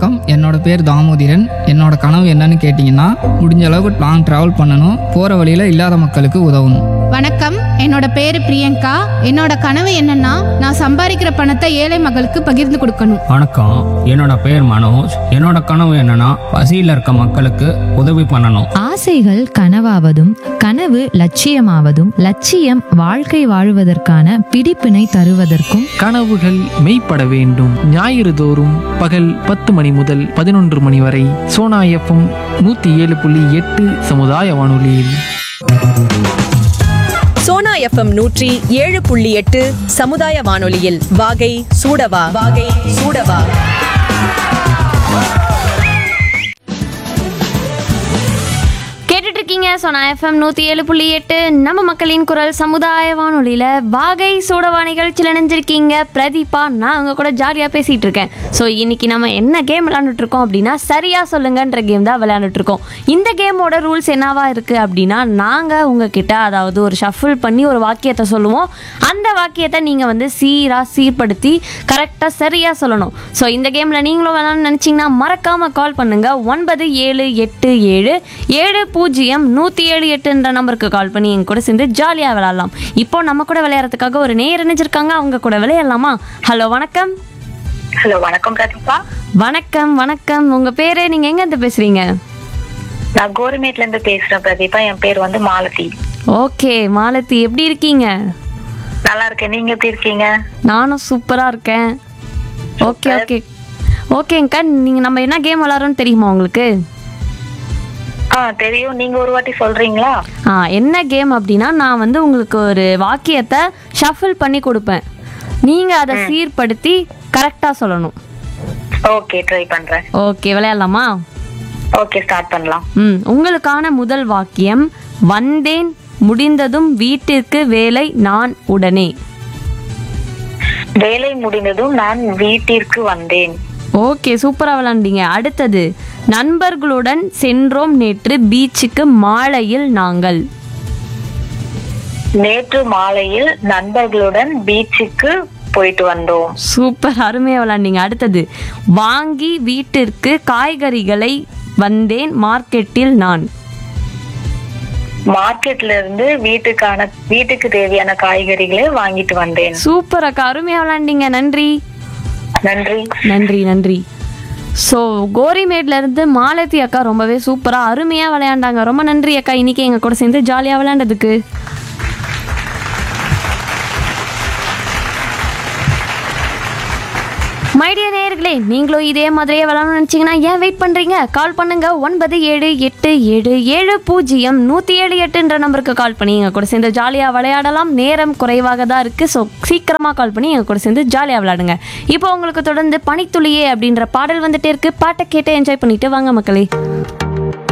வணக்கம் என்னோட பேர் தாமோதிரன் என்னோட கனவு என்னன்னு கேட்டிங்கன்னா முடிஞ்ச அளவுக்கு லாங் ட்ராவல் பண்ணணும் போகிற வழியில் இல்லாத மக்களுக்கு உதவணும் வணக்கம் என்னோட பேரு பிரியங்கா என்னோட கனவு என்னன்னா நான் சம்பாதிக்கிற பணத்தை ஏழை மக்களுக்கு பகிர்ந்து கொடுக்கணும் வணக்கம் என்னோட பேர் மனோஜ் என்னோட கனவு என்னன்னா பசியில் இருக்க மக்களுக்கு உதவி பண்ணணும் ஆசைகள் கனவாவதும் கனவு லட்சியமாவதும் லட்சியம் வாழ்க்கை வாழுவதற்கான பிடிப்பினை தருவதற்கும் கனவுகள் மெய்ப்பட வேண்டும் ஞாயிறு தோறும் பகல் பத்து மணி முதல் பதினொன்று மணி வரை சோனா எஃப்எம் நூற்றி ஏழு புள்ளி எட்டு சமுதாய வானொலியில் சோனா எஃப்எம் நூற்றி ஏழு புள்ளி எட்டு சமுதாய வானொலியில் வாகை சூடவா வாகை சூடவா கேட்டுட்டு இருக்கீங்க சோனா எஃப்எம் நூற்றி ஏழு புள்ளி எட்டு நம்ம மக்களின் குரல் சமுதாய வானொலியில் வாகை சூடவா நிகழ்ச்சியில் இணைஞ்சிருக்கீங்க பிரதீபா நான் அவங்க கூட ஜாலியாக பேசிகிட்டு இருக்கேன் ஸோ இன்னைக்கு நம்ம என்ன கேம் விளையாண்டுட்டு இருக்கோம் அப்படின்னா சரியாக சொல்லுங்கன்ற கேம் தான் விளையாண்டுட்டு இருக்கோம் இந்த கேமோட ரூல்ஸ் என்னவா இருக்குது அப்படின்னா நாங்கள் உங்ககிட்ட அதாவது ஒரு ஷஃபிள் பண்ணி ஒரு வாக்கியத்தை சொல்லுவோம் அந்த வாக்கியத்தை நீங்கள் வந்து சீராக சீர்படுத்தி கரெக்டாக சரியாக சொல்லணும் ஸோ இந்த கேமில் நீங்களும் விளையாடணும்னு நினச்சிங்கன்னா மறக்காமல் கால் பண்ணுங்கள் ஒன்பது ஏழு எட்டு ஏழு ஏழு பூஜ்ஜியம் நூற்றி ஏழு எட்டுன்ற நம்பருக்கு கால் பண்ணி எங்க கூட சேர்ந்து ஜாலியாக விளையாடலாம் இப்போ நம்ம கூட விளையாடுறதுக்காக ஒரு நேர் இணைஞ்சிருக்காங்க அவங்க கூட விளையாடலாமா ஹலோ வணக்கம் ஹலோ வணக்கம் பிரதீபா வணக்கம் வணக்கம் உங்கள் பேர் நீங்கள் எங்கேருந்து பேசுகிறீங்க நான் கோரிமேட்ல இருந்து பேசுறேன் பிரதீபா என் பேர் வந்து மாலதி ஓகே மாலதி எப்படி இருக்கீங்க நல்லா இருக்கேன் நீங்க எப்படி இருக்கீங்க நானும் சூப்பராக இருக்கேன் ஓகே ஓகே ஓகேங்க்கா நீங்கள் நம்ம என்ன கேம் விளாட்றோன்னு தெரியுமா உங்களுக்கு ஆ தெரியும் நீங்க ஒரு வாட்டி சொல்றீங்களா ஆ என்ன கேம் அப்படின்னா நான் வந்து உங்களுக்கு ஒரு வாக்கியத்தை ஷஃபிள் பண்ணி கொடுப்பேன் நீங்கள் அதை சீர்படுத்தி கரெக்டாக சொல்லணும் ஓகே ட்ரை பண்றேன் ஓகே விளையாடலாமா ஓகே ஸ்டார்ட் பண்ணலாம் ம் உங்களுக்கான முதல் வாக்கியம் வந்தேன் முடிந்ததும் வீட்டிற்கு வேலை நான் உடனே வேலை முடிந்ததும் நான் வீட்டிற்கு வந்தேன் ஓகே சூப்பராக விளாண்டீங்க அடுத்தது நண்பர்களுடன் சென்றோம் நேற்று பீச்சுக்கு மாலையில் நாங்கள் நேற்று மாலையில் நண்பர்களுடன் பீச்சுக்கு போயிட்டு வந்தோம் சூப்பர் அருமையாக விளாண்டீங்க அடுத்தது வாங்கி வீட்டிற்கு காய்கறிகளை வந்தேன் மார்க்கெட்டில் நான் மார்க்கெட்ல இருந்து வீட்டுக்கான வீட்டுக்கு தேவையான காய்கறிகளை வாங்கிட்டு வந்தேன் சூப்பர் அக்கா அருமையாக விளாண்டீங்க நன்றி நன்றி நன்றி நன்றி ஸோ கோரிமேட்ல இருந்து மாலதி அக்கா ரொம்பவே சூப்பராக அருமையாக விளையாண்டாங்க ரொம்ப நன்றி அக்கா இன்னைக்கு எங்கள் கூட சேர்ந்து ஜாலியாக விளையாண்டதுக்கு மைடிய நேயர்களே நீங்களும் இதே மாதிரியே விளாடணும்னு நினச்சிங்கன்னா ஏன் வெயிட் பண்ணுறீங்க கால் பண்ணுங்க ஒன்பது ஏழு எட்டு ஏழு ஏழு பூஜ்ஜியம் நூற்றி ஏழு எட்டுன்ற நம்பருக்கு கால் பண்ணி எங்கள் கூட சேர்ந்து ஜாலியாக விளையாடலாம் நேரம் குறைவாக தான் இருக்குது ஸோ சீக்கிரமாக கால் பண்ணி எங்கள் கூட சேர்ந்து ஜாலியாக விளையாடுங்க இப்போ உங்களுக்கு தொடர்ந்து பனித்துளியே அப்படின்ற பாடல் வந்துட்டே இருக்கு பாட்டை கேட்டு என்ஜாய் பண்ணிட்டு வாங்க மக்களே